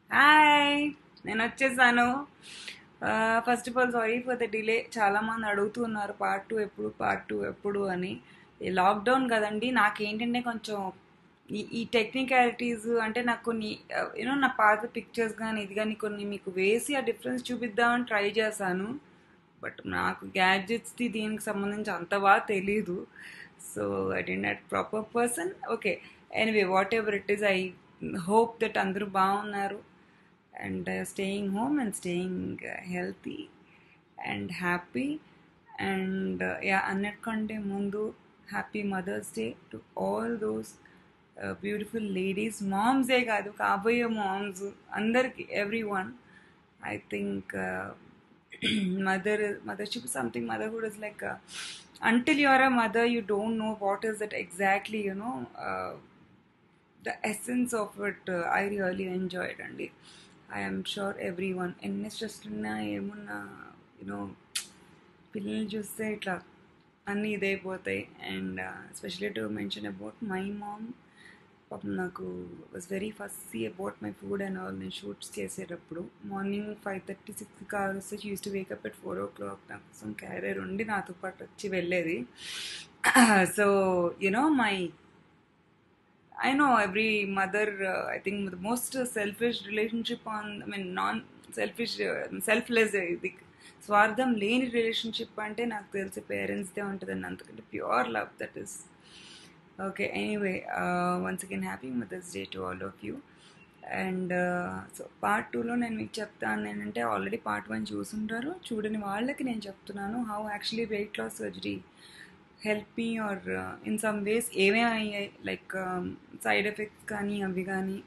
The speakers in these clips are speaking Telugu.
హాయ్ నేను వచ్చేసాను first of all sorry for the delay చాలా మంది అడుగుతున్నారు పార్ట్ టూ ఎప్పుడు పార్ట్ టూ ఎప్పుడు అని ఈ లాక్డౌన్ కదండి నాకేంటంటే కొంచెం ఈ ఈ టెక్నికాలిటీస్ అంటే నాకు కొన్ని యూనో నా పాత పిక్చర్స్ కానీ ఇది కానీ కొన్ని మీకు వేసి ఆ డిఫరెన్స్ చూపిద్దామని ట్రై చేశాను బట్ నాకు గ్యాడ్జెట్స్ది దీనికి సంబంధించి అంత బాగా తెలీదు so I the not proper person okay anyway whatever it is I hope that అందరూ బాగున్నారు and staying home and staying healthy and happy and yeah అన్నిటికంటే ముందు happy mother's day to all those beautiful ladies మామ్సే కాదు కాబోయే మామ్స్ అందరికి everyone I think mother mothership something motherhood is like until you are a mother you don't know what is it exactly you know uh, the essence of it uh, i really enjoyed and i am sure everyone ఎన్ని స్ట్రెస్ ఉన్నా ఏమున్నా యూనో పిల్లల్ని చూస్తే ఇట్లా అన్నీ ఇదైపోతాయి and especially to mention about my mom పాపం నాకు was very fussy about my food and all నేను షూట్స్ చేసేటప్పుడు morning five thirty six car వస్తే used to wake up at four o'clock నా కోసం క్యారియర్ ఉండి నాతో పాటు వచ్చి వెళ్ళేది so you know my I know every mother I think the most selfish relationship on I mean non selfish selfless ఇది స్వార్థం లేని రిలేషన్షిప్ అంటే నాకు తెలిసి పేరెంట్స్దే ఉంటుందండి అంతకంటే pure love that is okay anyway once again happy mother's day to all of you and so part టూలో నేను మీకు చెప్తాను ఏంటంటే ఆల్రెడీ పార్ట్ వన్ చూసుంటారు చూడని వాళ్ళకి నేను చెప్తున్నాను how actually weight loss surgery help me are in some ways ఏమేమి అయ్యాయి లైక్ సైడ్ ఎఫెక్ట్స్ కానీ అవి కానీ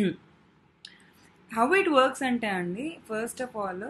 హౌ ఇట్ వర్క్స్ అంటే అండి ఫస్ట్ ఆఫ్ ఆల్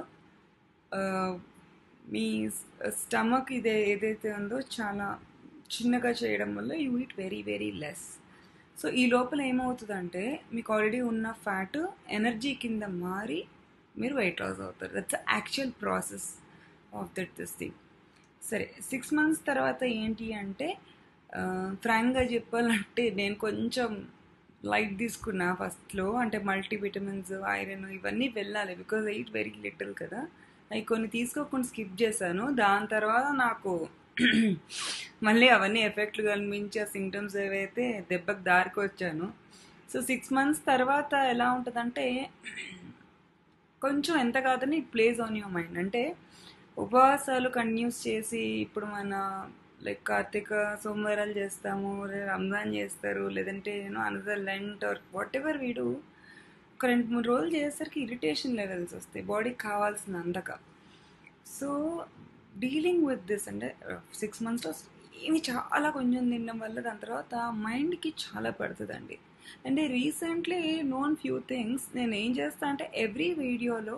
మీ స్టమక్ ఇదే ఏదైతే ఉందో చాలా చిన్నగా చేయడం వల్ల you eat very very less so ఈ లోపల ఏమవుతుందంటే మీకు ఆల్రెడీ ఉన్న ఫ్యాట్ ఎనర్జీ కింద మారి మీరు వెయిట్ లాస్ అవుతారు that's actual process of that this thing సరే సిక్స్ మంత్స్ తర్వాత ఏంటి అంటే ఫ్రాంక్గా చెప్పాలంటే నేను కొంచెం లైట్ తీసుకున్నా ఫస్ట్లో అంటే మల్టీవిటమిన్స్ ఐరన్ ఇవన్నీ వెళ్ళాలి బికాజ్ ఎయిట్ వెరీ లిటిల్ కదా అవి కొన్ని తీసుకోకుండా స్కిప్ చేశాను దాని తర్వాత నాకు మళ్ళీ అవన్నీ ఎఫెక్ట్లు కనిపించే సింటమ్స్ ఏవైతే దెబ్బకి దారికి వచ్చాను సో సిక్స్ మంత్స్ తర్వాత ఎలా ఉంటుందంటే కొంచెం ఎంత కాదని it plays on your mind అంటే ఉపవాసాలు కంటిన్యూస్ చేసి ఇప్పుడు మన లైక్ కార్తీక సోమవారాలు చేస్తాము రంజాన్ చేస్తారు లేదంటే you know another lent or whatever వీడు ఒక రెండు మూడు రోజులు చేసేసరికి ఇరిటేషన్ లెవెల్స్ వస్తాయి బాడీకి కావాల్సిన అందక సో డీలింగ్ విత్ దిస్ అంటే సిక్స్ మంత్స్లో ఇవి చాలా కొంచెం తినడం వల్ల దాని తర్వాత మైండ్కి చాలా పడుతుందండి అంటే రీసెంట్లీ నోన్ ఫ్యూ థింగ్స్ నేను ఏం చేస్తా అంటే ఎవ్రీ వీడియోలో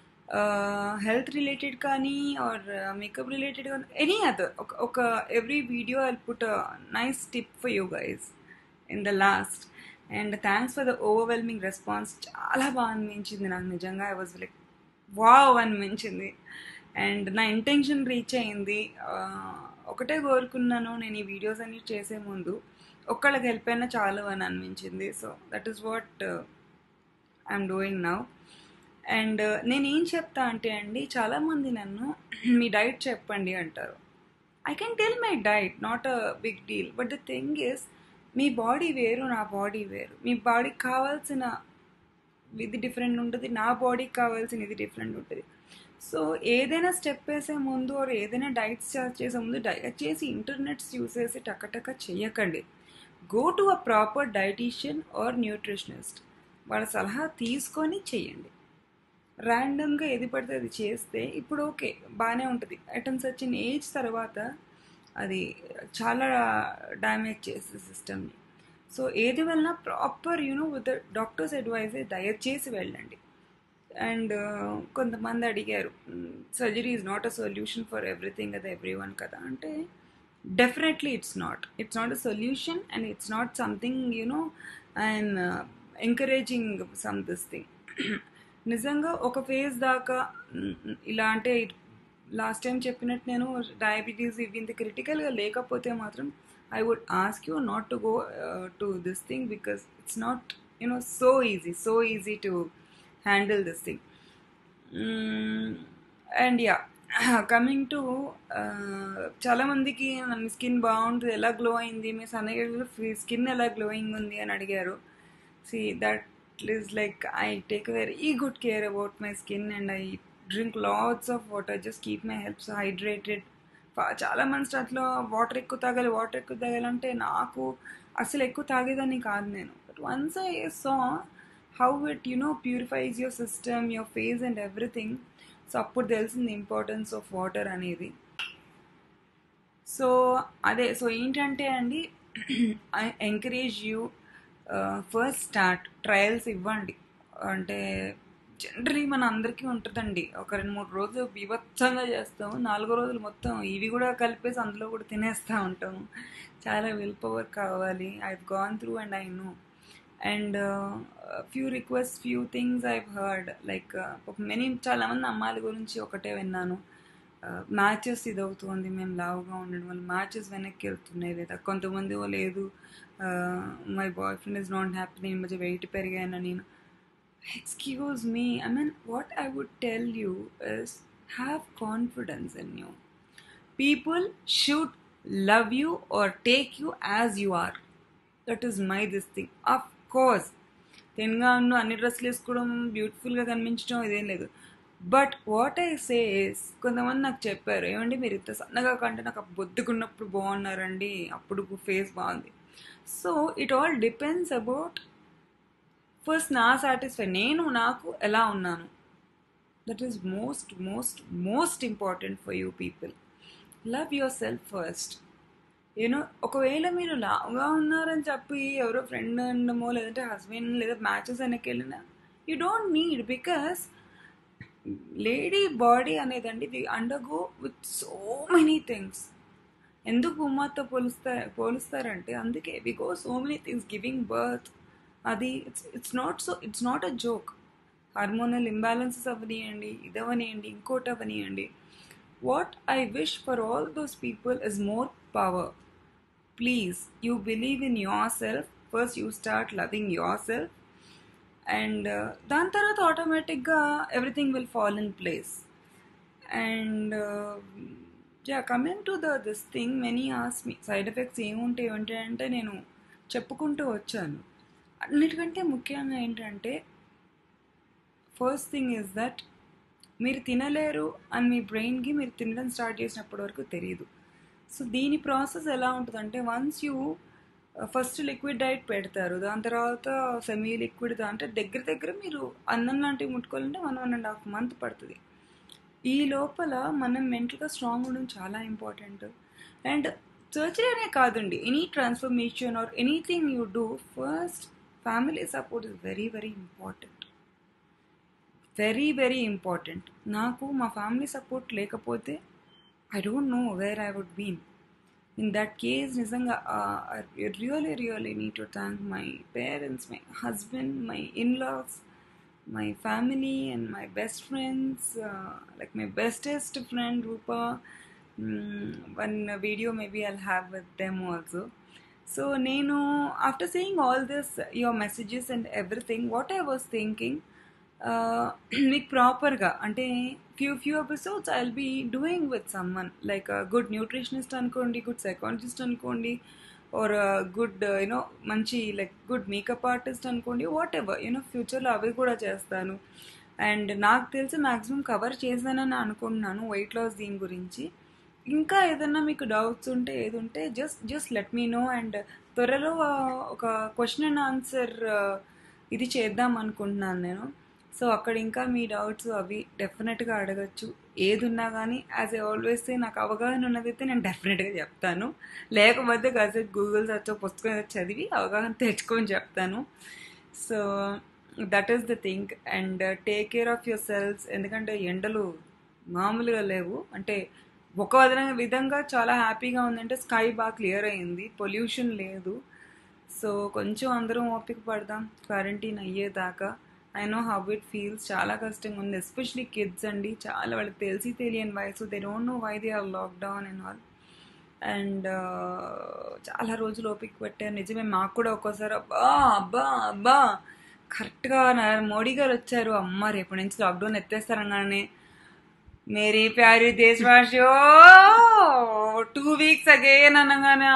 హెల్త్ రిలేటెడ్ కానీ ఆర్ మేకప్ రిలేటెడ్ కానీ ఎనీ అదర్ ఒక ఒక every video I put nice tip for you guys in the last and thanks for the overwhelming response చాలా బాగా అనిపించింది నాకు నిజంగా ఐ వాజ్ లైక్ వావ్ అనిపించింది అండ్ నా ఇంటెన్షన్ రీచ్ అయింది ఒకటే కోరుకున్నాను నేను ఈ వీడియోస్ అన్ని చేసే ముందు ఒక్కళ్ళకి హెల్ప్ అయినా చాలు అని అనిపించింది so that is what I'm doing now and నేను ఏం చెప్తా అంటే అండి చాలామంది నన్ను మీ డైట్ చెప్పండి అంటారు I can tell my diet not a big deal but the thing is మీ బాడీ వేరు నా బాడీ వేరు మీ బాడీకి కావాల్సిన ఇది డిఫరెంట్ ఉంటుంది నా బాడీకి కావాల్సిన ఇది డిఫరెంట్ ఉంటుంది సో ఏదైనా స్టెప్ వేసే ముందు ఆర్ ఏదైనా డైట్స్ చేసే ముందు దయచేసి ఇంటర్నెట్స్ యూస్ చేసి టక్కటక్క చేయకండి go to a proper dietician or nutritionist వాళ్ళ సలహా తీసుకొని చేయండి ర్యాండమ్గా ఏది పడితే అది చేస్తే ఇప్పుడు ఓకే బాగానే ఉంటుంది ఐటమ్స్ వచ్చిన ఏజ్ తర్వాత అది చాలా డ్యామేజ్ చేస్తుంది సిస్టమ్ని సో ఏది వెళ్ళినా proper you know with doctors advice దయచేసి వెళ్ళండి అండ్ కొంతమంది అడిగారు surgery is not a solution for everything కదా ఎవ్రీ వన్ కదా అంటే definitely it's not it's not a solution and it's not something you know and encouraging some this thing నిజంగా ఒక ఫేజ్ దాకా ఇలా అంటే లాస్ట్ టైం చెప్పినట్టు నేను డయాబెటీస్ ఇవి ఇంత క్రిటికల్గా లేకపోతే మాత్రం I would ask you not to go to this thing because it's not you know so easy so easy to handle this thing and yeah coming to చాలామందికి మీ స్కిన్ బాగుంటుంది ఎలా గ్లో అయింది మీ సన్నగా స్కిన్ ఎలా గ్లోయింగ్ ఉంది అని అడిగారు see that is like I take very good care about my skin and I drink lots of water just keep my helps hydrated చాలా మంది స్టార్ట్లో వాటర్ ఎక్కువ తాగాలి వాటర్ ఎక్కువ తాగాలంటే నాకు అసలు ఎక్కువ తాగేదాన్ని కాదు నేను but once I saw how it you know purifies your system your face and everything so అప్పుడు తెలిసింది ఇంపార్టెన్స్ ఆఫ్ వాటర్ అనేది సో అదే సో ఏంటంటే అండి I encourage you first start trials ఇవ్వండి అంటే జనరలీ మన అందరికీ ఉంటుందండి ఒక రెండు మూడు రోజులు బీభత్సంగా చేస్తాము నాలుగో రోజులు మొత్తం ఇవి కూడా కలిపేసి అందులో కూడా తినేస్తూ ఉంటాము చాలా విల్ పవర్ కావాలి I gone through and I know and few request few things I've heard like many చాలామంది అమ్మాయిల గురించి ఒకటే విన్నాను మ్యాచెస్ ఇది అవుతుంది మేము లావుగా ఉండడం వల్ల మ్యాచెస్ వెనక్కి వెళ్తున్నాయి లేదా కొంతమంది లేదు my boyfriend is not happy నేను మధ్య వెయిట్ పెరిగాను నేను excuse me I mean what I would tell you is have confidence in you people should love you or take you as you are that is my this thing of course తెన్గా ఉన్న అన్ని డ్రెస్సులు వేసుకోవడం బ్యూటిఫుల్గా కనిపించడం ఇదేం లేదు but what I say is కొంతమంది నాకు చెప్పారు ఏమండి మీరు ఇంత సన్నగా కంటే నాకు బొద్దుకున్నప్పుడు బాగున్నారండి అప్పుడు ఫేస్ బాగుంది so it all depends about first నా సాటిస్ఫై నేను నాకు ఎలా ఉన్నాను that is most most most important for you people love yourself first you know ఒకవేళ మీరు లావుగా ఉన్నారని చెప్పి ఎవరో ఫ్రెండ్ ఉండమో లేదంటే హస్బెండ్ లేదా మ్యాచెస్ వెనక్కి వెళ్ళినా you don't need because lady body అనేదండి we undergo with so many things ఎందుకు ఉమాతో పోలుస్తా పోలుస్తారంటే అందుకే we go so many things giving birth అది it's it's not so it's not a joke hormonal imbalances అవనియండి ఇదవనియండి ఇంకోటి అవనియండి what I wish for all those people is more power please you believe in yourself first you start loving yourself and దాని తర్వాత ఆటోమేటిక్గా everything will fall in place and yeah coming to the this thing many as me side effects ఏముంటాయి ఏంటి అంటే నేను చెప్పుకుంటూ వచ్చాను అన్నిటికంటే ముఖ్యంగా ఏంటంటే ఫస్ట్ థింగ్ ఇస్ దట్ మీరు తినలేరు అని మీ బ్రెయిన్కి మీరు తినడం స్టార్ట్ చేసినప్పటి వరకు తెలియదు సో దీని ప్రాసెస్ ఎలా ఉంటుందంటే once you first liquid diet పెడతారు దాని తర్వాత సెమీ లిక్విడ్ అంటే దగ్గర దగ్గర మీరు అన్నం లాంటివి ముట్టుకోవాలంటే one one and half month పడుతుంది ఈ లోపల మనం మెంటల్గా స్ట్రాంగ్ ఉండడం చాలా ఇంపార్టెంట్ అండ్ సర్జరీ అనే కాదండి any transformation or anything you do first family support is very very important very very important నాకు మా ఫ్యామిలీ సపోర్ట్ లేకపోతే I don't know where I would been in that case నిజంగా really really need to thank my parents my husband my in laws my family and my best friends like my bestest friend Rupa one video maybe I'll have with them also so నేను after saying all this your messages and everything what I was thinking మీకు ప్రాపర్గా అంటే few few episodes I will be doing with someone like good nutritionist అనుకోండి గుడ్ సైకాలజిస్ట్ అనుకోండి ఆర్ గుడ్ యూనో మంచి లైక్ గుడ్ మేకప్ ఆర్టిస్ట్ అనుకోండి వాట్ ఎవర్ యూనో ఫ్యూచర్లో అవి కూడా చేస్తాను అండ్ నాకు తెలిసి మ్యాక్సిమం కవర్ చేశానని అనుకుంటున్నాను వెయిట్ లాస్ దీని గురించి ఇంకా ఏదన్నా మీకు డౌట్స్ ఉంటే ఏది ఉంటే just just let me know and త్వరలో ఒక క్వశ్చన్ అండ్ ఆన్సర్ ఇది చేద్దాం అనుకుంటున్నాను నేను సో అక్కడ ఇంకా మీ డౌట్స్ అవి డెఫినెట్గా అడగచ్చు ఏది ఉన్నా కానీ యాజ్ ఏ ఆల్వేస్ నాకు అవగాహన ఉన్నదైతే నేను డెఫినెట్గా చెప్తాను లేకపోతే కాసేపు గూగుల్ సర్చ్ పుస్తకం చదివి అవగాహన తెచ్చుకొని చెప్తాను so that is the thing and take care of yourselves ఎందుకంటే ఎండలు మామూలుగా లేవు అంటే ఒక విధంగా విధంగా చాలా హ్యాపీగా ఉందంటే స్కై బాగా క్లియర్ అయింది పొల్యూషన్ లేదు సో కొంచెం అందరం ఓపిక పడదాం క్వారంటైన్ అయ్యేదాకా I know how it feels చాలా కష్టంగా ఉంది ఎస్పెషలీ కిడ్స్ అండి చాలా వాళ్ళకి తెలిసి తెలియని వయసు they don't know why they are lockdown and all and చాలా రోజులు ఓపిక పెట్టారు నిజమే మాకు కూడా ఒక్కోసారి అబ్బా అబ్బా అబ్బా కరెక్ట్గా మోడీ గారు వచ్చారు అమ్మ రేపు నుంచి లాక్డౌన్ ఎత్తేస్తారనగానే మేరీ ప్యారీ దేశవాసియో టూ వీక్స్ అగైన్ అనగానే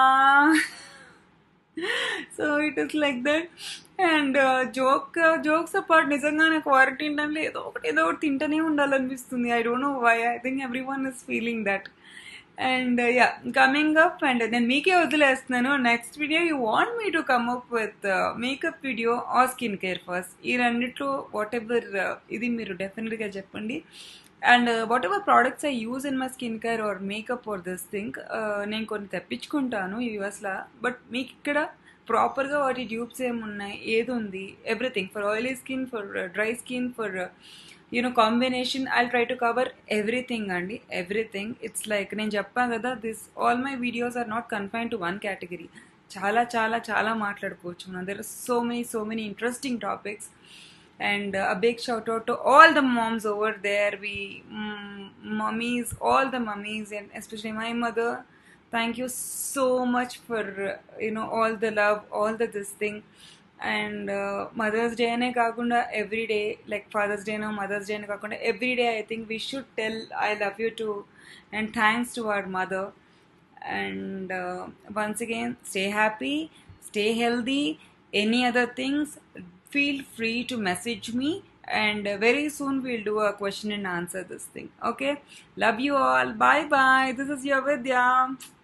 so it is like that and joke jokes apart నిజంగానే క్వారంటైన్ టైంలో ఏదో ఒకటి ఏదో ఒకటి తింటూనే ఉండాలనిపిస్తుంది I don't know why I think everyone is feeling that and yeah coming up and నేను మీకే వదిలేస్తున్నాను next video you want me to come up with makeup video or skin care first ఈ రెండిట్లో వాట్ ఎవర్ ఇది మీరు డెఫినెట్గా చెప్పండి and whatever products I use in my skin care or makeup or this thing నేను కొన్ని తెప్పించుకుంటాను యూఎస్లో బట్ మీకు ఇక్కడ ప్రాపర్గా వాటి ట్యూబ్స్ ఏమున్నాయి ఏది ఉంది everything for oily skin for dry skin for you know combination I try to cover everything అండి ఎవ్రీథింగ్ ఇట్స్ లైక్ నేను చెప్పాను కదా this all my videos are not confine to one category చాలా చాలా చాలా మాట్లాడుకోవచ్చు మనం there so many so many interesting topics and uh, a big shout out to all the moms over there we mm, mummies all the mummies and especially my mother thank you so much for uh, you know all the love all the this thing and mother's day అనే కాకుండా ఎవ్రీ డే లైక్ ఫాదర్స్ డేనో మదర్స్ డే అని కాకుండా every day I think we should tell I love you to and thanks to our mother and once again stay happy stay healthy any other things feel free to message me and uh, very soon we'll do a question and answer this thing okay love you all bye bye this is your vidya